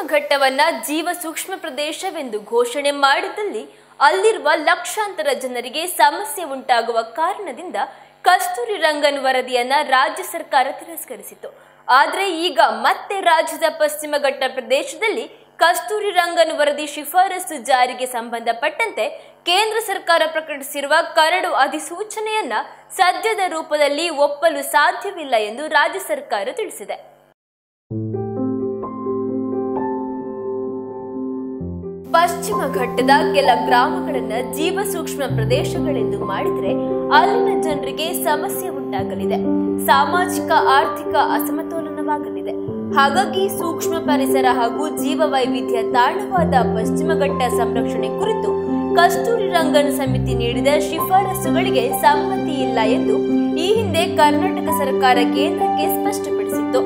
ಘಟ್ಟವನ್ನ ಜೀವ ಸೂಕ್ಷ್ಮ ಪ್ರದೇಶವೆಂದು ಘೋಷಣೆ ಮಾಡಿದಲ್ಲಿ ಅಲ್ಲಿರುವ ಲಕ್ಷಾಂತರ ಜನರಿಗೆ ಸಮಸ್ಯೆ ಉಂಟಾಗುವ ಕಾರಣದಿಂದ ಕಸ್ತೂರಿ ರಂಗನ್ ವರದಿಯನ್ನ ರಾಜ್ಯ ಸರ್ಕಾರ ತಿರಸ್ಕರಿಸಿತು ಆದರೆ ಈಗ ಮತ್ತೆ ರಾಜ್ಯದ ಪಶ್ಚಿಮ ಘಟ್ಟ ಪ್ರದೇಶದಲ್ಲಿ ಕಸ್ತೂರಿ ರಂಗನ್ ವರದಿ ಶಿಫಾರಸು ಜಾರಿಗೆ ಸಂಬಂಧಪಟ್ಟಂತೆ ಕೇಂದ್ರ ಸರ್ಕಾರ ಪ್ರಕಟಿಸಿರುವ ಕರಡು ಅಧಿಸೂಚನೆಯನ್ನ ಸದ್ಯದ ರೂಪದಲ್ಲಿ ಒಪ್ಪಲು ಸಾಧ್ಯವಿಲ್ಲ ಎಂದು ರಾಜ್ಯ ಸರ್ಕಾರ ತಿಳಿಸಿದೆ ಪಶ್ಚಿಮ ಘಟ್ಟದ ಕೆಲ ಗ್ರಾಮಗಳನ್ನ ಜೀವ ಸೂಕ್ಷ್ಮ ಪ್ರದೇಶಗಳೆಂದು ಮಾಡಿದರೆ ಅಲ್ಲಿನ ಜನರಿಗೆ ಸಮಸ್ಯೆ ಉಂಟಾಗಲಿದೆ ಸಾಮಾಜಿಕ ಆರ್ಥಿಕ ಅಸಮತೋಲನವಾಗಲಿದೆ ಹಾಗಾಗಿ ಸೂಕ್ಷ್ಮ ಪರಿಸರ ಹಾಗೂ ಜೀವ ವೈವಿಧ್ಯ ತಾಣವಾದ ಪಶ್ಚಿಮ ಘಟ್ಟ ಸಂರಕ್ಷಣೆ ಕುರಿತು ಕಸ್ತೂರಿ ರಂಗನ್ ಸಮಿತಿ ನೀಡಿದ ಶಿಫಾರಸುಗಳಿಗೆ ಸಮ್ಮತಿ ಇಲ್ಲ ಎಂದು ಈ ಹಿಂದೆ ಕರ್ನಾಟಕ ಸರ್ಕಾರ ಕೇಂದ್ರಕ್ಕೆ ಸ್ಪಷ್ಟಪಡಿಸಿತ್ತು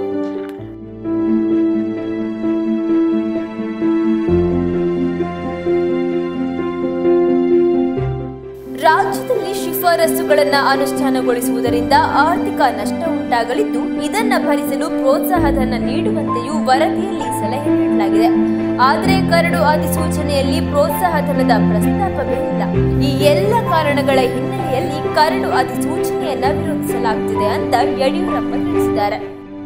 ರಾಜ್ಯದಲ್ಲಿ ಶಿಫಾರಸುಗಳನ್ನು ಅನುಷ್ಠಾನಗೊಳಿಸುವುದರಿಂದ ಆರ್ಥಿಕ ನಷ್ಟ ಉಂಟಾಗಲಿದ್ದು ಇದನ್ನ ಭರಿಸಲು ಪ್ರೋತ್ಸಾಹಧನ ನೀಡುವಂತೆಯೂ ವರದಿಯಲ್ಲಿ ಸಲಹೆ ನೀಡಲಾಗಿದೆ ಆದರೆ ಕರಡು ಅಧಿಸೂಚನೆಯಲ್ಲಿ ಪ್ರೋತ್ಸಾಹಧನದ ಪ್ರಸ್ತಾಪವೇ ಇಲ್ಲ ಈ ಎಲ್ಲ ಕಾರಣಗಳ ಹಿನ್ನೆಲೆಯಲ್ಲಿ ಕರಡು ಅಧಿಸೂಚನೆಯನ್ನ ವಿರೋಧಿಸಲಾಗುತ್ತಿದೆ ಅಂತ ಯಡಿಯೂರಪ್ಪ ತಿಳಿಸಿದ್ದಾರೆ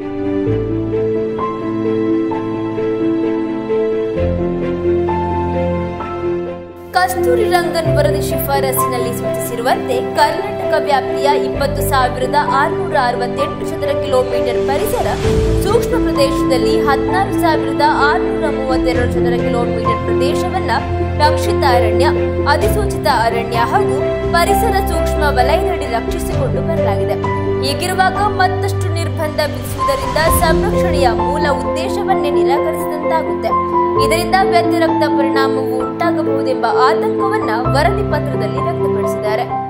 ಕಸ್ತೂರಿ ರಂಗನ್ ವರದಿ ಶಿಫಾರಸಿನಲ್ಲಿ ಸೂಚಿಸಿರುವಂತೆ ಕರ್ನಾಟಕ ವ್ಯಾಪ್ತಿಯ ಇಪ್ಪತ್ತು ಸಾವಿರದ ಆರುನೂರ ಅರವತ್ತೆಂಟು ಚದರ ಕಿಲೋಮೀಟರ್ ಪರಿಸರ ಸೂಕ್ಷ್ಮ ಪ್ರದೇಶದಲ್ಲಿ ಹದಿನಾರು ಸಾವಿರದ ಆರುನೂರ ಮೂವತ್ತೆರಡು ಚದರ ಕಿಲೋಮೀಟರ್ ಪ್ರದೇಶವನ್ನ ರಕ್ಷಿತ ಅರಣ್ಯ ಅಧಿಸೂಚಿತ ಅರಣ್ಯ ಹಾಗೂ ಪರಿಸರ ಸೂಕ್ಷ್ಮ ವಲಯದಡಿ ರಕ್ಷಿಸಿಕೊಂಡು ಬರಲಾಗಿದೆ ಹೀಗಿರುವಾಗ ಮತ್ತಷ್ಟು ನಿರ್ಬಂಧ ವಿಧಿಸುವುದರಿಂದ ಸಂರಕ್ಷಣೆಯ ಮೂಲ ಉದ್ದೇಶವನ್ನೇ ನಿರಾಕರಿಸಿದಂತಾಗುತ್ತೆ ಇದರಿಂದ ವ್ಯತಿರಿಕ್ತ ಪರಿಣಾಮವು ಉಂಟಾಗಬಹುದೆಂಬ ಆತಂಕವನ್ನ ವರದಿ ಪತ್ರದಲ್ಲಿ ವ್ಯಕ್ತಪಡಿಸಿದ್ದಾರೆ